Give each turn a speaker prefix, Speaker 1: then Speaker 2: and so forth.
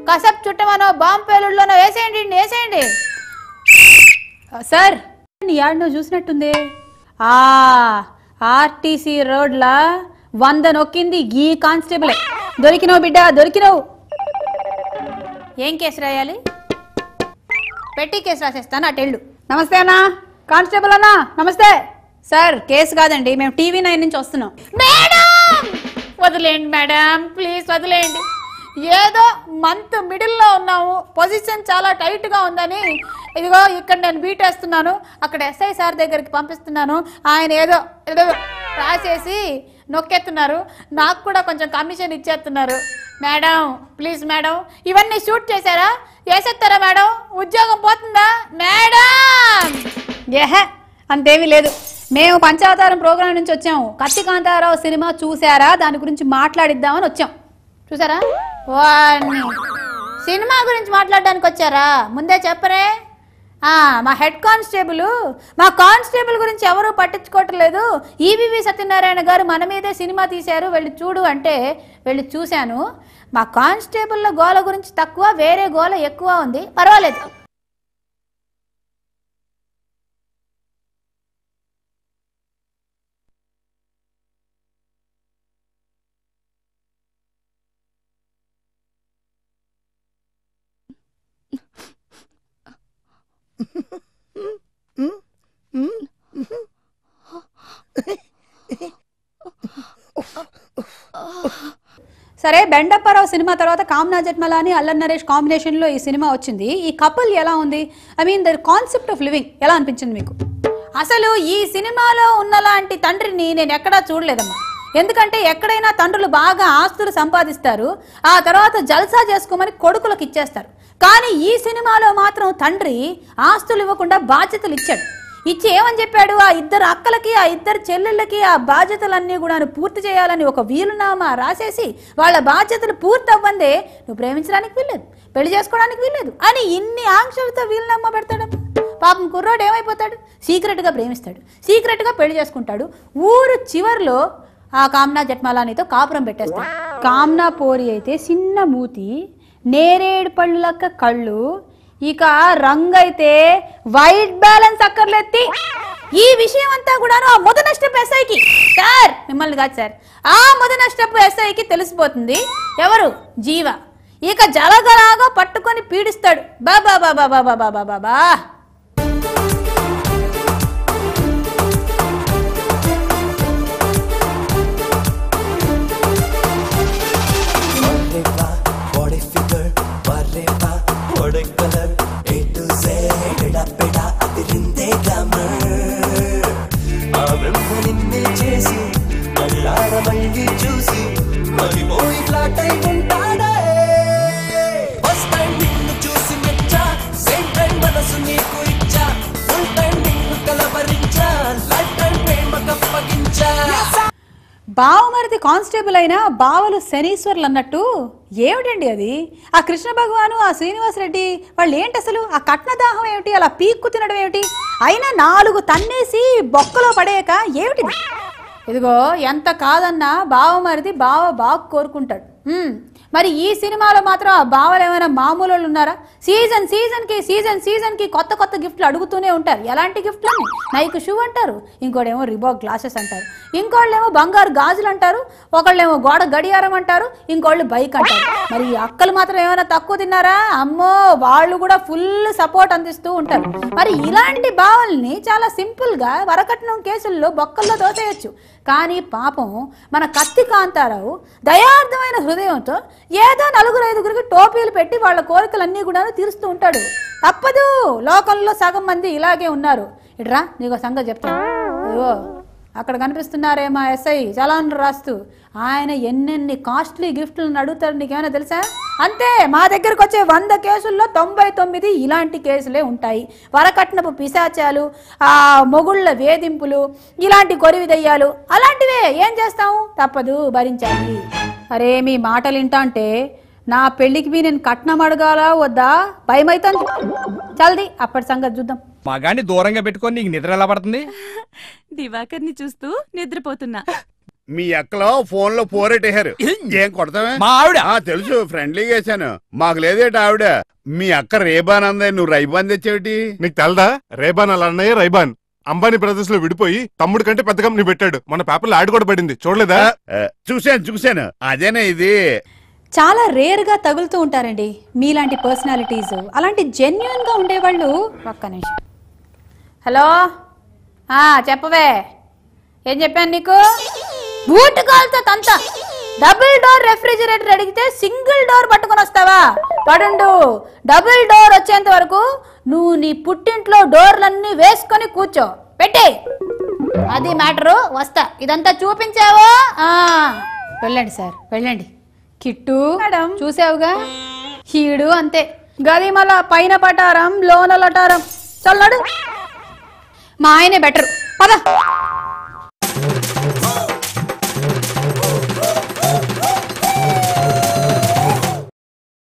Speaker 1: కసప్ చుట్టమనో bomb పేలుళ్ళలోనో వేసేయండి ఈడ్ని, వేసేయండి sir నీ యాడ్నో చూసినట్టుంది ఆ ఆర్టీసీ రోడ్లా వంద నొక్కింది ఈ కానిస్టేబులే దొరికినావు బిడ్డ దొరికినావు ఏం కేసు రాయాలి పెట్టి కేసు రాసేస్తాను అటెళ్ళు నమస్తే అన్నా కానిస్టేబుల్ అన్నా నమస్తే సార్ కేసు కాదండి మేము టీవీ నైన్ నుంచి వస్తున్నాం మేడం వదిలేయండి మేడం ప్లీజ్ వదిలేయండి ఏదో మంత్ మిడిల్లో ఉన్నాము పొజిషన్ చాలా టైట్గా ఉందని ఇదిగో ఇక్కడ నేను బీట్ వేస్తున్నాను అక్కడ ఎస్ఐ సార్ దగ్గరికి పంపిస్తున్నాను ఆయన ఏదో ఏదో రాసేసి నొక్కెత్తున్నారు నాకు కూడా కొంచెం కమిషన్ ఇచ్చేస్తున్నారు మేడం ప్లీజ్ మేడం ఇవన్నీ షూట్ చేశారా వేసేస్తారా మేడం ఉద్యోగం పోతుందా మేడం ఏహే అంతేమీ లేదు మేము పంచావతారం ప్రోగ్రాం నుంచి వచ్చాము కత్తి కాంతారావు సినిమా చూసారా దాని గురించి మాట్లాడిద్దామని వచ్చాం చూసారా వాణ్ణి సినిమా గురించి మాట్లాడడానికి వచ్చారా ముందే చెప్పరే ఆ, మా హెడ్ కానిస్టేబుల్ మా కానిస్టేబుల్ గురించి ఎవరూ పట్టించుకోవట్లేదు ఈవీవి సత్యనారాయణ గారు మన మీదే సినిమా తీశారు వెళ్ళి చూడు అంటే వెళ్ళి చూశాను మా కానిస్టేబుల్ల గోల గురించి తక్కువ వేరే గోల ఎక్కువ ఉంది పర్వాలేదు సరే బెండప్పారావు సినిమా తర్వాత కామ్నా జట్మలాని అల్లన్ నరేష్ కాంబినేషన్లో ఈ సినిమా వచ్చింది ఈ కపుల్ ఎలా ఉంది I mean the concept of living ఎలా అనిపించింది మీకు అసలు ఈ సినిమాలో ఉన్నలాంటి తండ్రిని నేను ఎక్కడా చూడలేదమ్మా ఎందుకంటే ఎక్కడైనా తండ్రులు బాగా ఆస్తులు సంపాదిస్తారు ఆ తర్వాత జల్సా చేసుకోమని కొడుకులకు ఇచ్చేస్తారు కానీ ఈ సినిమాలో మాత్రం తండ్రి ఆస్తులు ఇవ్వకుండా బాధ్యతలు ఇచ్చాడు ఇచ్చి ఏమని చెప్పాడు ఆ ఇద్దరు అక్కలకి ఆ ఇద్దరు చెల్లెళ్ళకి ఆ బాధ్యతలన్నీ కూడా పూర్తి చేయాలని ఒక వీలునామా రాసేసి వాళ్ళ బాధ్యతలు పూర్తి అవ్వందే నువ్వు ప్రేమించడానికి వీల్లేదు పెళ్లి చేసుకోవడానికి వీల్లేదు అని ఇన్ని ఆంక్షలతో వీలునామా పెడతాడు పాపం కుర్రోడు ఏమైపోతాడు సీక్రెట్గా ప్రేమిస్తాడు సీక్రెట్గా పెళ్లి చేసుకుంటాడు ఊరు చివర్లో ఆ కామ్నా జట్మాలానితో కాపురం పెట్టేస్తాడు కామ్నా పోరి అయితే చిన్న మూతి నేరేడు పళ్ళు లెక్క కళ్ళు ఇక రంగు అయితే వైట్ బ్యాలెన్స్ అక్కర్లెత్తి ఈ విషయం అంతా కూడా ఆ మొదటి స్టెప్ ఎస్ఐకి సార్ మిమ్మల్ని కాదు సార్ ఆ మొదటి స్టెప్ ఎస్ఐకి తెలిసిపోతుంది ఎవరు జీవ ఇక జలగలాగా పట్టుకొని పీడిస్తాడు బాబా బాబా బాబా బాబా బాబా
Speaker 2: Whatever, what a figure, whatever, what a color, A to Z, ఎడా పెడా అదిరిందే గ్లామర్ ఆ బ్రహ్మ నిన్నే చేసి కళ్ళార మళ్ళీ చూసి మరిపోయి ఫ్లాట్ అయి ఉంటాడే ఫస్ట్ టైం నిన్ను చూసి మెచ్చా సేమ్ టైం మనసు నీకు ఇచ్చా ఫుల్ టైం నిన్ను కలవరించా లైఫ్ టైం ప్రేమ కప్పగించా
Speaker 1: బావమరిది కానిస్టేబుల్ అయినా బావలు శనీశ్వర్లు అన్నట్టు ఏమిటండి అది ఆ కృష్ణ భగవాను ఆ శ్రీనివాసరెడ్డి వాళ్ళు ఏంటి అసలు ఆ కట్నదాహం ఏమిటి అలా పీక్కు తినడం ఏమిటి అయినా నాలుగు తన్నేసి బొక్కలో పడేయక ఏమిటిది ఇదిగో ఎంత కాదన్నా బావమరిది బావ బాగా కోరుకుంటాడు హ్మ్. మరి ఈ సినిమాలో మాత్రం ఆ బావలు ఏమైనా మామూలు వాళ్ళు ఉన్నారా సీజన్ సీజన్కి సీజన్ సీజన్కి కొత్త కొత్త గిఫ్ట్లు అడుగుతూనే ఉంటారు ఎలాంటి గిఫ్ట్లు నైక్ షూ అంటారు ఇంకోటేమో రిబాక్ గ్లాసెస్ అంటారు ఇంకోళ్ళేమో బంగారు గాజులు అంటారు ఒకళ్ళేమో గోడ గడియారం అంటారు ఇంకోళ్ళు బైక్ అంటారు మరి ఈ అక్కలు మాత్రం ఏమైనా తక్కువ తిన్నారా అమ్మో వాళ్ళు కూడా ఫుల్ సపోర్ట్ అందిస్తూ ఉంటారు మరి ఇలాంటి భావల్ని చాలా సింపుల్గా వరకట్నం కేసుల్లో బొక్కల్లో దోసేయచ్చు కానీ పాపం మన కత్తి కాంతారావు దయార్థమైన హృదయంతో ఏదో నలుగురు ఐదుగురికి టోపీలు పెట్టి వాళ్ళ కోరికలన్నీ కూడా తీరుస్తూ ఉంటాడు తప్పదు లోకంలో సగం మంది ఇలాగే ఉన్నారు ఇట్రా నీకు సంగతి చెప్తాను అయ్యో అక్కడ కనిపిస్తున్నారే మా ఎస్ఐ చలాన్ రాస్తూ ఆయన ఎన్నెన్ని కాస్ట్లీ గిఫ్ట్లను అడుగుతారు నీకేమైనా తెలుసా అంతే మా దగ్గరకు వచ్చే వంద కేసుల్లో తొంభై తొమ్మిది ఇలాంటి కేసులే ఉంటాయి వరకట్నపు పిశాచాలు ఆ మొగుళ్ళ వేధింపులు ఇలాంటి కొరివి దయ్యాలు అలాంటివే ఏం చేస్తాం తప్పదు భరించాలి అరే మీ మాటలు వింటా అంటే నా పెళ్ళికి మీ నేను కట్నం అడగాలా వద్దా భయమైతుంది చల్ది అప్పటి సంగతి చూద్దాం
Speaker 3: మగాన్ని దూరంగా పెట్టుకొని నీకు నిద్ర ఎలా పడుతుంది
Speaker 4: దివాకర్ని చూస్తూ నిద్రపోతున్నా
Speaker 3: మీ అక్కలో ఫోన్ లో పోరెట్టేశారు ఏం కొడతావే
Speaker 4: మా ఆవిడ
Speaker 3: ఆ తెలుసు ఫ్రెండ్లీగా వేసాను మాకు లేదేటి ఆవిడ మీ అక్క రేబానందే నువ్వు రైబాన్ తెచ్చేటి
Speaker 5: నీకు తెలదా రేబాన్ అలా అన్నయ్య రైబాన్ అంబానీ బ్రదర్స్ లో విడిపోయి తమ్ముడు కంటే పెద్ద కంపెనీ పెట్టాడు మన పేపర్లో యాడ్ కూడా పడింది చూడలేదా
Speaker 3: చూశాను చూశాను అదేనే ఇది
Speaker 1: చాలా రేర్గా తగులుతూ ఉంటారండి మీలాంటి పర్సనాలిటీస్ అలాంటి జెన్యున్గా ఉండేవాళ్ళు ఒక్క నిమిషం హలో ఆ, చెప్పవే ఏం చెప్పాను నీకు బూట్ కాల్తో తంత డబుల్ డోర్ రెఫ్రిజిరేటర్ అడిగితే సింగిల్ డోర్ పట్టుకొని వస్తావా పడుండు డబుల్ డోర్ వచ్చేంత వరకు నువ్వు నీ పుట్టింట్లో డోర్లన్నీ వేసుకొని కూర్చో పెట్టే అది మ్యాటరు వస్తా ఇదంతా చూపించావా ఆ, వెళ్ళండి సార్ వెళ్ళండి కిట్టు మేడం చూసావుగా హీడు అంతే గది మళ్ళా పైన పటారం లోన లటారం చల్లడు మా ఆయనే బెటర్ పద